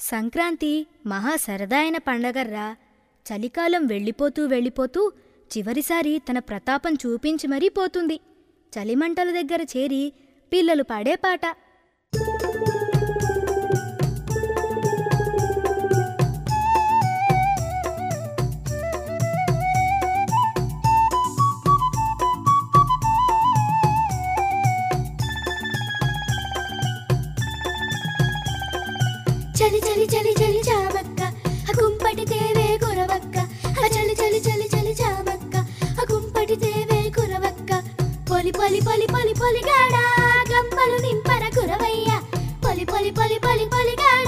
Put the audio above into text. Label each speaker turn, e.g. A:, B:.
A: సంక్రాంతి మహా సరదాయన పండగర్రా చలికాలం వెళ్ళిపోతూ వెళ్ళిపోతూ చివరిసారి తన ప్రతాపం చూపించి మరీ పోతుంది చలిమంటల దగ్గర చేరి పిల్లలు పాడే పాట
B: చలి చలి చలి చలి చామక్క ఆ కుంపటి తేవే కురవక్క ఆ చలి చలి చలి చలి చామక్క ఆ కుంపటి తేవే కురవక్క పొలి పొలి పొలి పొలి పొలిగాడా గంపలు నింపర కురవయ్య పొలి పొలి పొలి పొలి పొలిగాడా